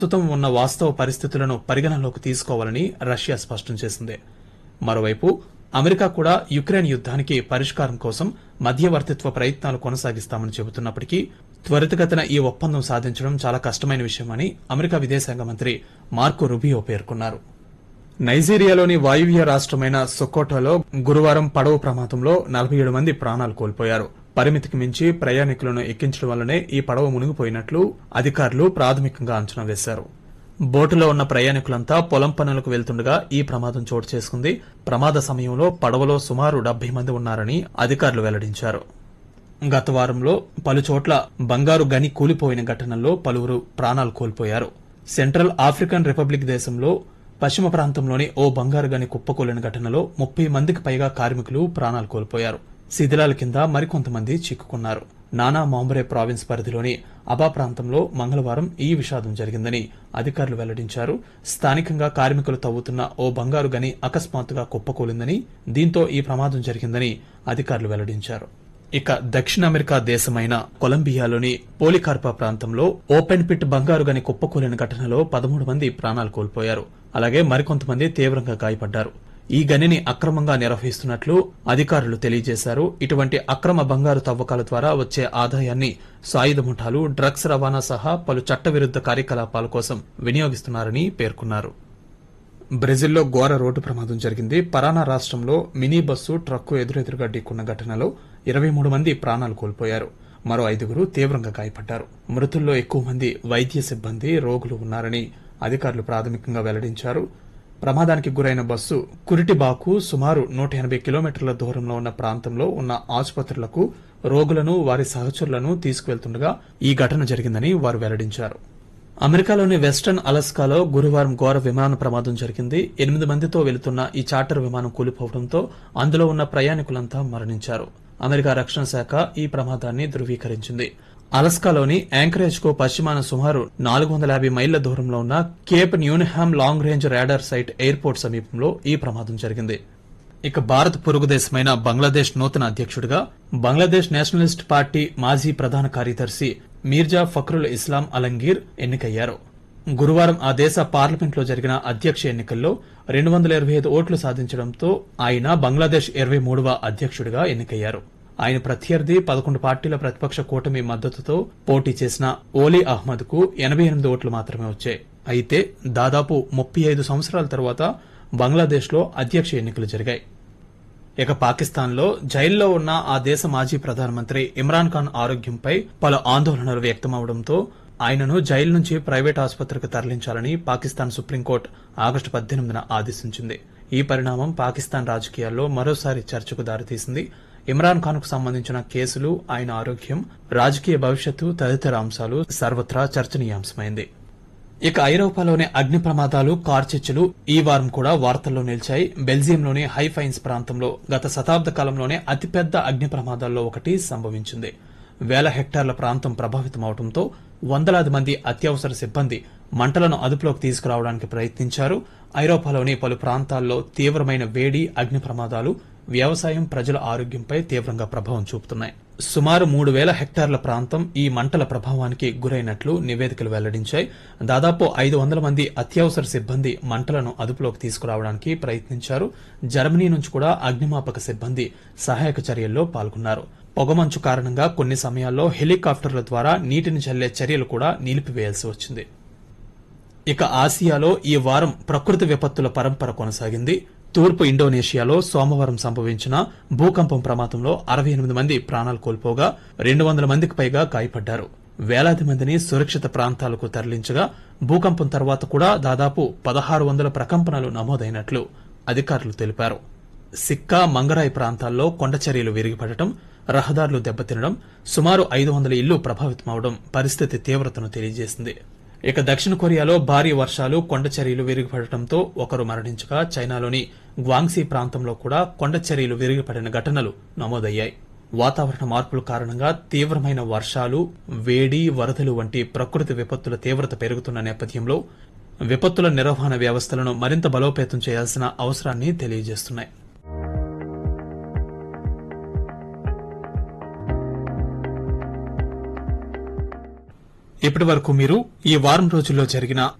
ప్రస్తుతం ఉన్న వాస్తవ పరిస్థితులను పరిగణనలోకి తీసుకోవాలని రష్యా స్పష్టం చేసింది మరోవైపు అమెరికా కూడా యుక్రెయిన్ యుద్దానికి పరిష్కారం కోసం మధ్యవర్తిత్వ ప్రయత్నాలు కొనసాగిస్తామని చెబుతున్నప్పటికీ త్వరితగతిన ఈ ఒప్పందం సాధించడం చాలా కష్టమైన విషయమని అమెరికా విదేశాంగ మంత్రి మార్కో రుబియో పేర్కొన్నారు నైజీరియాలోని వాయువ్య రాష్టమైన సొకోటోలో గురువారం పడవ ప్రమాదంలో నలభై ఏడు మంది ప్రాణాలు కోల్పోయారు పరిమితికి మించి ప్రయాణికులను ఎక్కించడం వల్లనే ఈ పడవ మునిగిపోయినట్లు అధికారులు ప్రాథమికంగా అంచనా వేశారు బోటులో ఉన్న ప్రయాణికులంతా పొలం పనులకు వెళ్తుండగా ఈ ప్రమాదం చోటు చేసుకుంది ప్రమాద సమయంలో పడవలో సుమారు డెబ్బై మంది ఉన్నారని అధికారులు వెల్లడించారు గత వారంలో పలుచోట్ల బంగారు గని కూలిపోయిన ఘటనల్లో పలువురు ప్రాణాలు కోల్పోయారు సెంట్రల్ ఆఫ్రికన్ రిపబ్లిక్ దేశంలో పశ్చిమ ప్రాంతంలోని ఓ బంగారు గని కుప్పకూలిన ఘటనలో ముప్పై మందికి పైగా కార్మికులు ప్రాణాలు కోల్పోయారు శిథిలాల కింద మరికొంతమంది చిక్కుకున్నారు నానా మాంబరే ప్రావిన్స్ పరిధిలోని అబా ప్రాంతంలో మంగళవారం ఈ విషాదం జరిగిందని అధికారులు వెల్లడించారు స్థానికంగా కార్మికులు తవ్వుతున్న ఓ బంగారు గని అకస్మాత్తుగా కుప్పకూలిందని దీంతో ఈ ప్రమాదం జరిగిందని అధికారులు వెల్లడించారు ఇక దక్షిణ అమెరికా దేశమైన కొలంబియాలోని పోలికార్పా ప్రాంతంలో ఓపెన్ పిట్ బంగారు గని కుప్పకూలిన ఘటనలో పదమూడు మంది ప్రాణాలు కోల్పోయారు అలాగే మరికొంతమంది తీవ్రంగా గాయపడ్డారు ఈ గనిని అక్రమంగా నిర్వహిస్తున్నట్లు అధికారులు తెలియజేశారు ఇటువంటి అక్రమ బంగారు తవ్వకాల ద్వారా వచ్చే ఆదాయాన్ని సాయుధ ముఠాలు డ్రగ్స్ రవాణా సహా పలు చట్టవిరుద్ధ కార్యకలాపాల కోసం వినియోగిస్తున్నారని పేర్కొన్నారు బ్రెజిల్లో ఘోర రోడ్డు ప్రమాదం జరిగింది పరానా రాష్ట్రంలో మినీ బస్సు ట్రక్కు ఎదురెదురుగా ఢీకున్న ఘటనలో ఇరవై మూడు మంది ప్రాణాలు కోల్పోయారు మరో ఐదుగురు తీవ్రంగా గాయపడ్డారు మృతుల్లో ఎక్కువ మంది వైద్య సిబ్బంది రోగులు ఉన్నారని అధికారులు ప్రాథమికంగా వెల్లడించారు ప్రమాదానికి గురైన బస్సు కురిటిబాకు సుమారు నూట ఎనభై కిలోమీటర్ల దూరంలో ఉన్న ప్రాంతంలో ఉన్న ఆసుపత్రులకు రోగులను వారి సహచరులను తీసుకువెళ్తుండగా ఈ ఘటన జరిగిందని వారు వెల్లడించారు అమెరికాలోని వెస్టర్న్ అలస్కాలో గురువారం ఘోర విమాన ప్రమాదం జరిగింది ఎనిమిది మందితో వెళుతున్న ఈ చార్టర్ విమానం కూలిపోవడంతో అందులో ఉన్న ప్రయాణికులంతా మరణించారు అమెరికా రక్షణ శాఖ ఈ ప్రమాదాన్ని ధృవీకరించింది అలస్కాలోని యాంకరేజ్ కు పశ్చిమాన సుమారు నాలుగు వందల యాభై మైళ్ల దూరంలో ఉన్న Cape Newnham long range radar site airport సమీపంలో ఈ ప్రమాదం జరిగింది ఇక భారత్ పొరుగు దేశమైన బంగ్లాదేశ్ నూతన అధ్యక్షుడిగా బంగ్లాదేశ్ నేషనలిస్ట్ పార్టీ మాజీ ప్రధాన కార్యదర్శి మీర్జా ఫక్రుల్ ఇస్లాం అలంగీర్ ఎన్నికయ్యారు గురువారం ఆ దేశ పార్లమెంట్లో జరిగిన అధ్యక్ష ఎన్నికల్లో రెండు వందల ఇరవై ఐదు ఓట్లు సాధించడంతో ఆయన బంగ్లాదేశ్ ఇరవై మూడవ అధ్యక్షుడిగా ఎన్నికయ్యారు ఆయన ప్రత్యర్థి పదకొండు పార్టీల ప్రతిపక్ష కూటమి మద్దతుతో పోటీ చేసిన ఓలీ అహ్మద్ కు ఎనభై ఎనిమిది ఓట్లు మాత్రమే వచ్చాయి అయితే దాదాపు ముప్పై ఐదు సంవత్సరాల తర్వాత బంగ్లాదేశ్లో అధ్యక్ష ఎన్నికలు జరిగాయి ఇక పాకిస్తాన్లో జైల్లో ఉన్న ఆ దేశ మాజీ ప్రధానమంత్రి ఇమ్రాన్ ఖాన్ ఆరోగ్యంపై పలు ఆందోళనలు వ్యక్తమవడంతో ఆయనను జైలు నుంచి ప్రైవేట్ ఆసుపత్రికి తరలించాలని పాకిస్తాన్ సుప్రీంకోర్టు ఆగస్టు పద్దెనిమిదిన ఆదేశించింది ఈ పరిణామం పాకిస్తాన్ రాజకీయాల్లో మరోసారి చర్చకు దారితీసింది ఇమ్రాన్ ఖాన్ కు సంబంధించిన కేసులు ఆయన ఆరోగ్యం రాజకీయ భవిష్యత్తు తదితర అంశాలు సర్వత్రా చర్చనీయాంశమైంది ఇక ఐరోపాలోని అగ్ని ప్రమాదాలు కార్చిచ్చులు ఈ వారం కూడా వార్తల్లో నిలిచాయి బెల్జియంలోని హైఫైన్స్ ప్రాంతంలో గత శతాబ్ద కాలంలోనే అతిపెద్ద అగ్ని ప్రమాదాల్లో ఒకటి సంభవించింది వేల హెక్టార్ల ప్రాంతం ప్రభావితమవడంతో వందలాది మంది అత్యవసర సిబ్బంది మంటలను అదుపులోకి తీసుకురావడానికి ప్రయత్నించారు ఐరోపాలోని పలు ప్రాంతాల్లో తీవ్రమైన వేడి అగ్ని ప్రమాదాలు వ్యవసాయం ప్రజల ఆరోగ్యంపై తీవ్రంగా ప్రభావం చూపుతున్నాయి సుమారు మూడు వేల హెక్టార్ల ప్రాంతం ఈ మంటల ప్రభావానికి గురైనట్లు నివేదికలు వెల్లడించాయి దాదాపు ఐదు వందల మంది అత్యవసర సిబ్బంది మంటలను అదుపులోకి తీసుకురావడానికి ప్రయత్నించారు జర్మనీ నుంచి కూడా అగ్నిమాపక సిబ్బంది సహాయక చర్యల్లో పాల్గొన్నారు పొగమంచు కారణంగా కొన్ని సమయాల్లో హెలికాప్టర్ల ద్వారా నీటిని చల్లే చర్యలు కూడా నిలిపివేయాల్సి వచ్చింది ఇక ఆసియాలో ఈ వారం ప్రకృతి విపత్తుల పరంపర కొనసాగింది తూర్పు ఇండోనేషియాలో సోమవారం సంభవించిన భూకంపం ప్రమాదంలో అరవై ఎనిమిది మంది ప్రాణాలు కోల్పోగా రెండు వందల మందికి పైగా గాయపడ్డారు వేలాది మందిని సురక్షిత ప్రాంతాలకు తరలించగా భూకంపం తర్వాత కూడా దాదాపు పదహారు వందల ప్రకంపనలు నమోదైనట్లు అధికారులు తెలిపారు సిక్కా మంగరాయ్ ప్రాంతాల్లో కొండచర్యలు విరిగిపడటం రహదారులు దెబ్బతినడం సుమారు ఐదు వందల ఇళ్లు ప్రభావితమవడం పరిస్థితి తీవ్రతను తెలియజేసింది ఇక దక్షిణ కొరియాలో భారీ వర్షాలు కొండచర్యలు విరిగిపడటంతో ఒకరు మరణించగా చైనాలోని గ్వాంగ్సీ ప్రాంతంలో కూడా కొండచర్యలు విరిగిపడిన ఘటనలు నమోదయ్యాయి వాతావరణ మార్పుల కారణంగా తీవ్రమైన వర్షాలు వేడి వరదలు వంటి ప్రకృతి విపత్తుల తీవ్రత పెరుగుతున్న నేపథ్యంలో విపత్తుల నిర్వహణ వ్యవస్థలను మరింత బలోపేతం చేయాల్సిన అవసరాన్ని తెలియజేస్తున్నాయి ఇప్పటి వరకు మీరు ఈ వారం రోజుల్లో జరిగిన